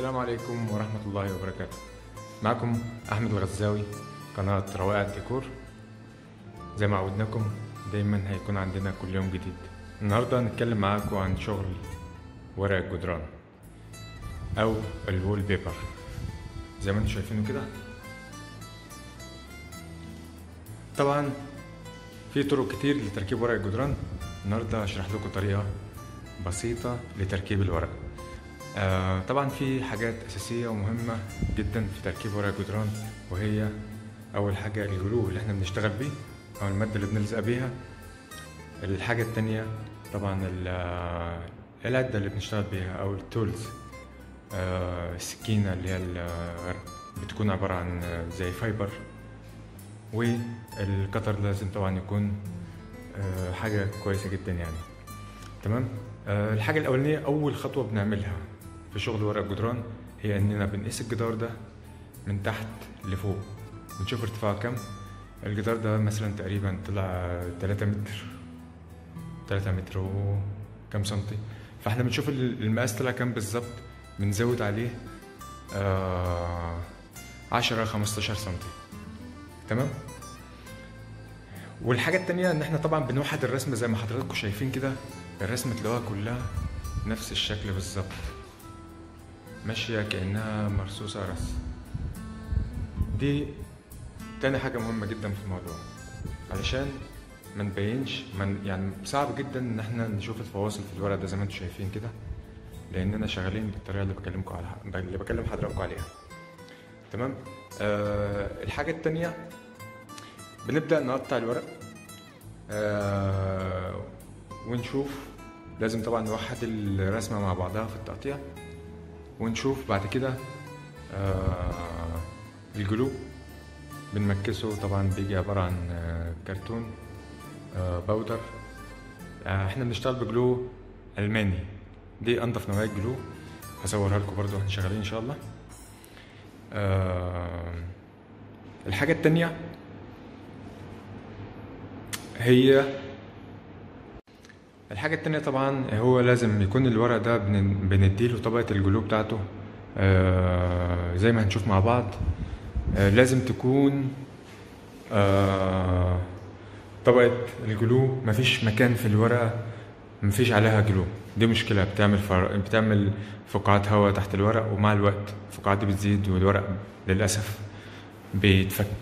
السلام عليكم ورحمة الله وبركاته معكم أحمد الغزاوي قناة روائع الديكور زي ما عودناكم دايما هيكون عندنا كل يوم جديد النهاردة هنتكلم معاكم عن شغل ورق الجدران أو الوول بيبر زي ما انتم شايفينه كده طبعا في طرق كتير لتركيب ورق الجدران النهاردة هشرح لكم طريقة بسيطة لتركيب الورق آه طبعا في حاجات أساسية ومهمة جدا في تركيب ورق الجدران وهي أول حاجة الجلو اللي احنا بنشتغل بيه أو المادة اللي بنلزق بيها الحاجة التانية طبعا ال- العدة اللي بنشتغل بيها أو التولز آه السكينة اللي هي ال- بتكون عبارة عن زي فايبر والقطر لازم طبعا يكون آه حاجة كويسة جدا يعني تمام آه الحاجة الأولانية أول خطوة بنعملها في شغل ورق الجدران هي إننا بنقيس الجدار ده من تحت لفوق بنشوف ارتفاعه كام الجدار ده مثلا تقريبا طلع 3 متر 3 متر وكام سنتي فاحنا بنشوف ال- المقاس طلع كام بالظبط بنزود عليه آه 10 15 سنتي تمام والحاجة التانية إن إحنا طبعا بنوحد الرسمة زي ما حضراتكم شايفين كده الرسمة تلاقوها كلها نفس الشكل بالظبط ماشية كأنها مرصوصة رسم دي تاني حاجة مهمة جدا في الموضوع علشان ما نبينش من يعني صعب جدا ان احنا نشوف الفواصل في الورق ده زي ما انتم شايفين كده لاننا شغالين بالطريقه اللي بكلمكم على اللي بكلم حضراتكم عليها تمام آه الحاجه التانية بنبدا نقطع الورق آه ونشوف لازم طبعا نوحد الرسمه مع بعضها في التقطيع ونشوف بعد كده آه الجلو بنمكسه طبعا بيجي عبارة عن آه، كرتون آه، باودر آه، احنا بنشتغل بجلو ألماني دي أنضف نوعية جلو هصورها لكم برضو واحنا شغالين إن شاء الله آه، الحاجة التانية هي الحاجة التانية طبعا هو لازم يكون الورق ده بن- بنديله طبقة الجلو بتاعته آه، زي ما هنشوف مع بعض آه، لازم تكون آه، طبقة الجلو مفيش مكان في الورقة مفيش عليها جلو دي مشكلة بتعمل فر... بتعمل فقاعات هواء تحت الورق ومع الوقت الفقاعات دي بتزيد والورق للأسف بيتفك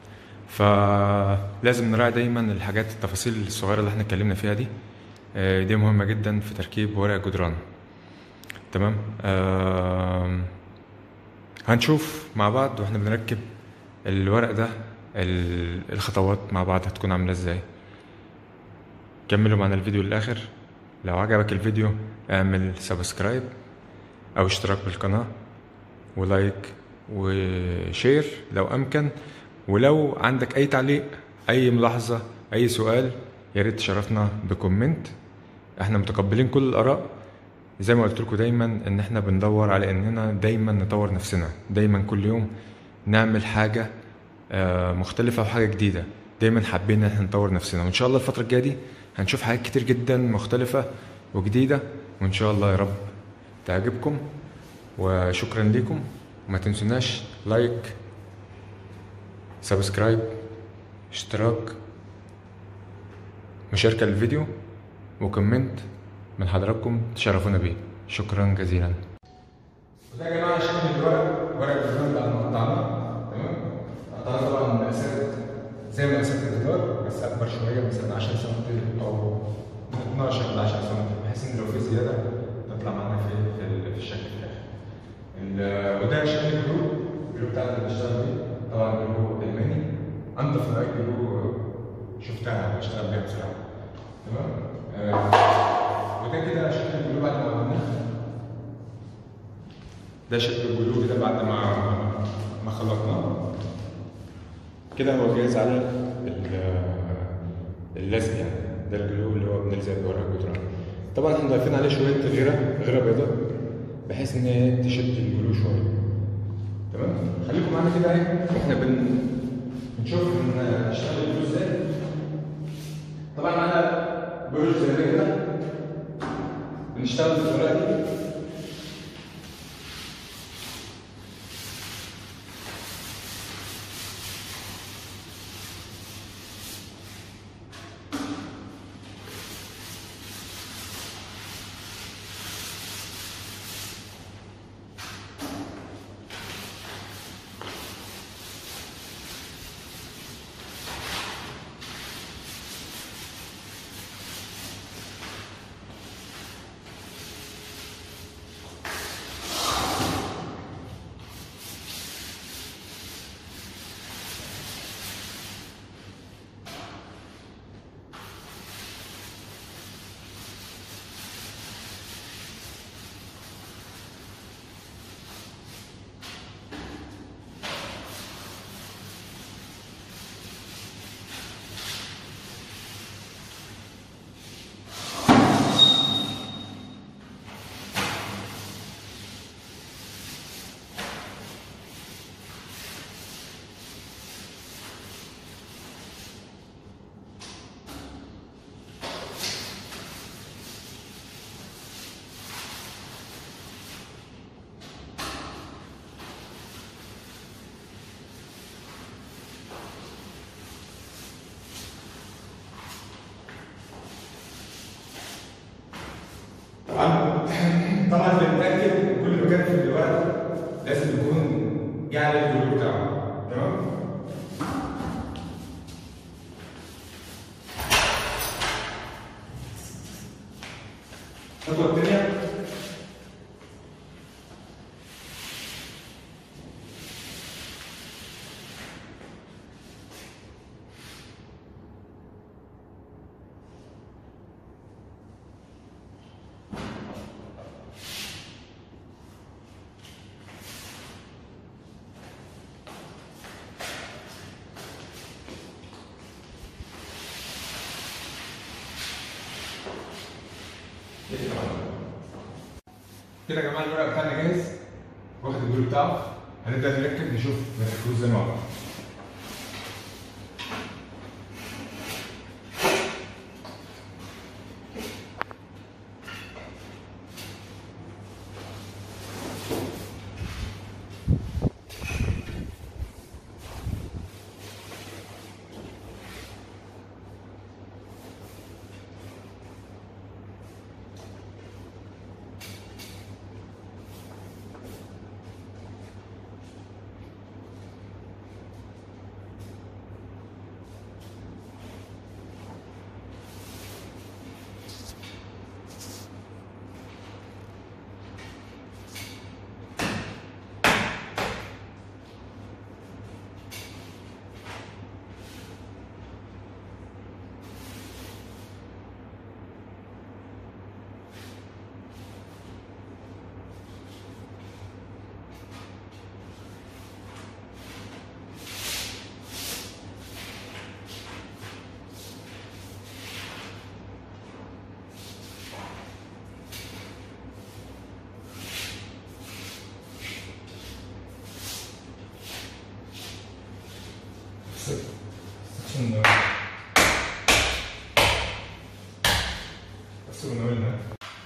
فلازم نراعي دايما الحاجات التفاصيل الصغيرة اللي احنا اتكلمنا فيها دي آه، دي مهمة جدا في تركيب ورق الجدران تمام آم، هنشوف مع بعض واحنا بنركب الورق ده ال- الخطوات مع بعض هتكون عاملة ازاي كملوا معنا الفيديو للآخر لو عجبك الفيديو اعمل سبسكرايب او اشتراك بالقناة ولايك وشير لو امكن ولو عندك اي تعليق اي ملاحظة اي سؤال يا ريت تشرفنا بكومنت احنا متقبلين كل الاراء زي ما قلت لكم دايما ان احنا بندور على اننا دايما نطور نفسنا دايما كل يوم نعمل حاجة آه، مختلفة وحاجة جديدة دايما حابين ان احنا نطور نفسنا وان شاء الله الفترة الجاية دي هنشوف حاجات كتير جدا مختلفة وجديدة وان شاء الله يا رب تعجبكم وشكرا لكم وما تنسوناش لايك سبسكرايب اشتراك مشاركة للفيديو وكومنت من حضراتكم تشرفونا بيه شكرا جزيلا وده يا جماعه شكل الورق ورق الجدران بعد ما قطعناه تمام قطعناه طبعا مقاسات زي مقاسات الجدار بس اكبر شويه مثلا 10 سم او 12 ل 10 سم بحيث ان لو في زياده تطلع معانا في في, ال- في الشكل في الاخر ال- وده شكل الجلو الجلو بتاعنا اللي بنشتغل بيه طبعا جلو الماني انضف نوعيه جلو شفتها بشتغل بيها بسرعه تمام آه، وده كده شكل الجلو بعد ما عملناه ده شكل الجلو كده بعد ما ما خلطناه كده هو جاهز على ال- اللزق يعني ده الجلو اللي هو بنلزق بيه ورا الجدران طبعا احنا ضايفين عليه شويه غيره غيره بيضاء بحيث ان هي تشد الجلو شويه تمام خليكم معانا كده اهي واحنا بن بنشوف هنشتغل الجلو ازاي طبعا معانا برج زي ده كده بنشتغل بالطريقه دي قاعد الجلو بتاعه تمام الخطوه الثانيه كده يا جماعه الورق بتاعنا جاهز واخد الجلو بتاعه هنبدا نركب نشوف نركبه ازاي مع بعض Section Section 9 ne?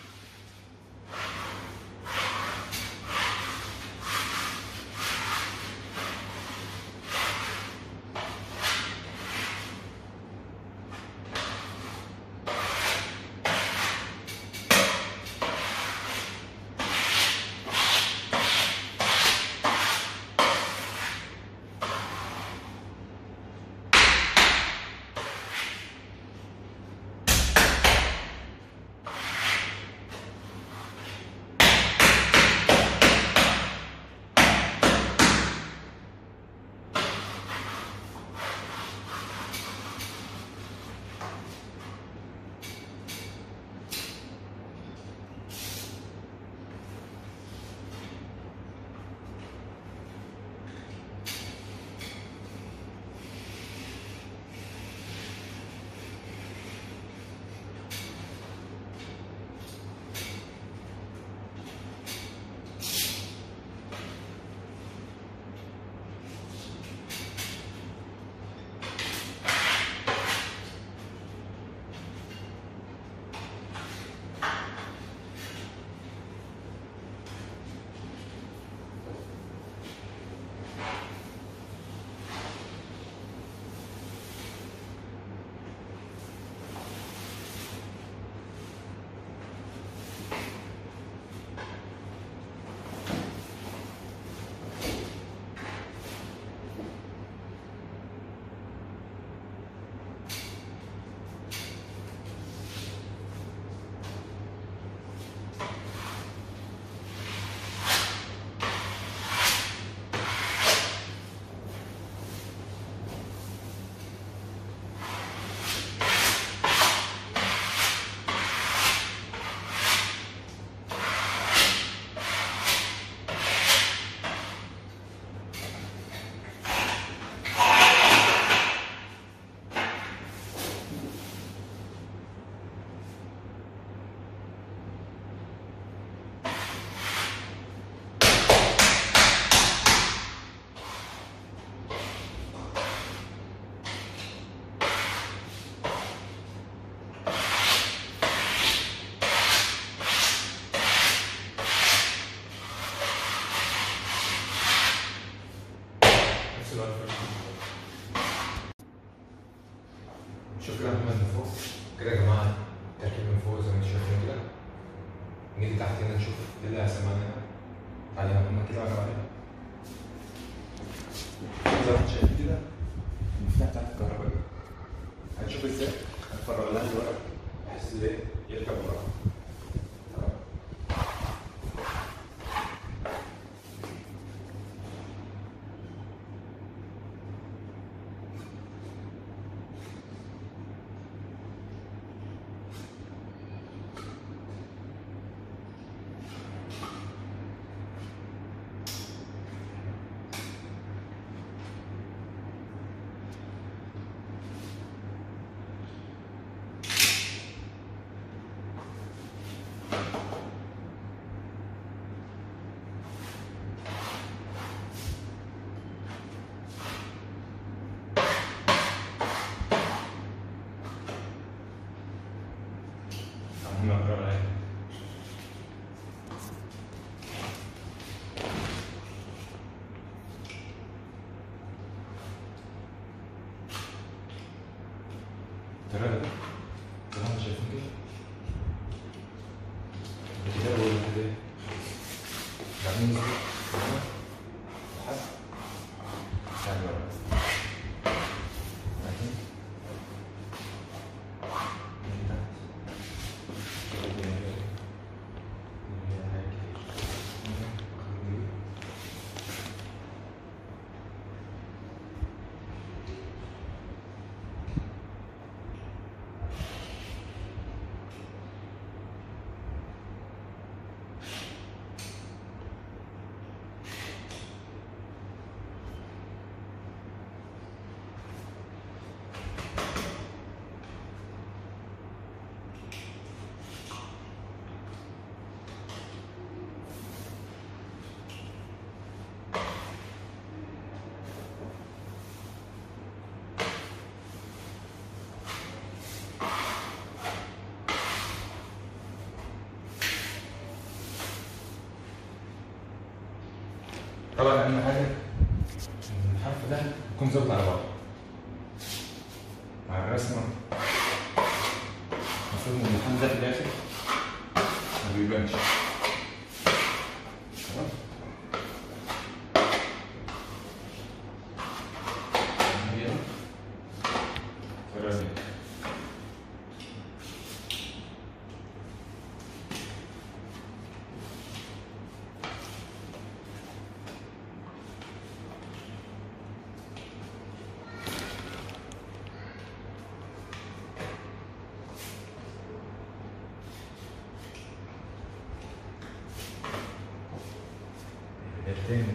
نفس الوقت شكرا محمد من فوق كده يا جماعه تركيب من فوق زي ما انتم شايفين كده نيجي تحت هنا نشوف ايه اللي هيحصل معانا تعالى يا محمد كده وانا عليه زي ما انت شايف كده المفتاح بتاعت الكهرباء ده هنشوف ازاي هنفرغ لها الورق بحيث ايه يركب وراها تمام عم نقرا عليه ترى ده زي ما انتم شايفين كده الكتاب هو الكتاب بعدين نزل لحد لحد ورا بعدين من تحت طبعا اهم حاجه ان الحرف ده يكون ظابط على بعضه مع الرسمه المفروض ان الحرف ده في الاخر ما بيبانش تمام هي الطريقة دي. التاني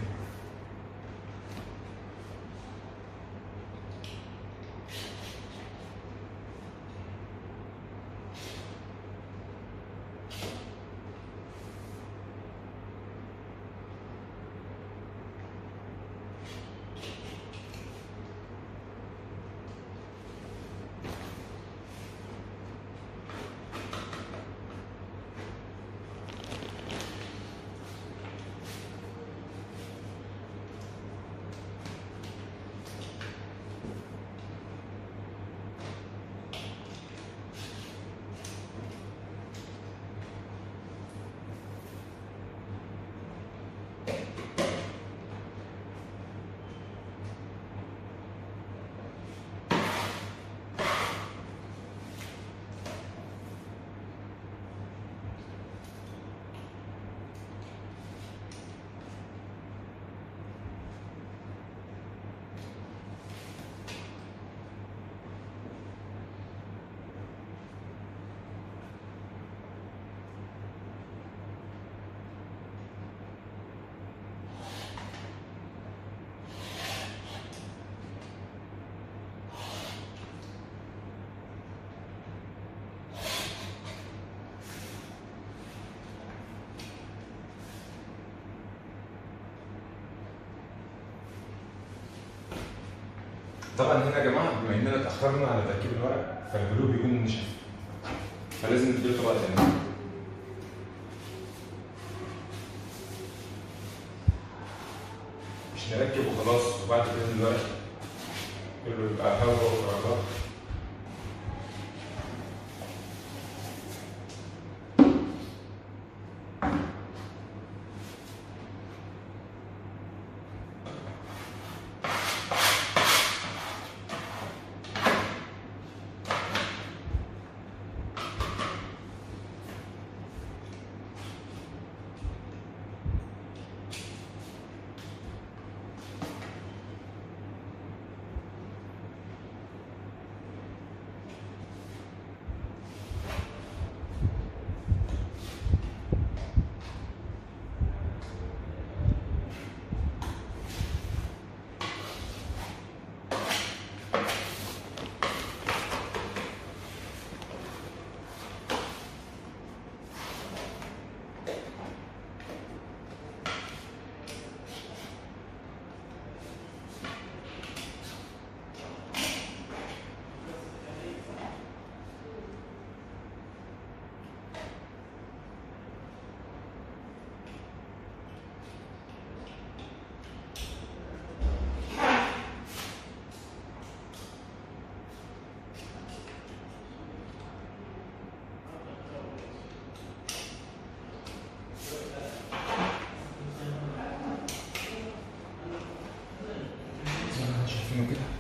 طبعا هنا يا جماعه بما اننا اتاخرنا على تركيب الورق فالجلو بيكون نشف فلازم نديله طبقه تانيه مش نركب وخلاص وبعد كده الورق كله يبقى هوا وفراغات شكله كده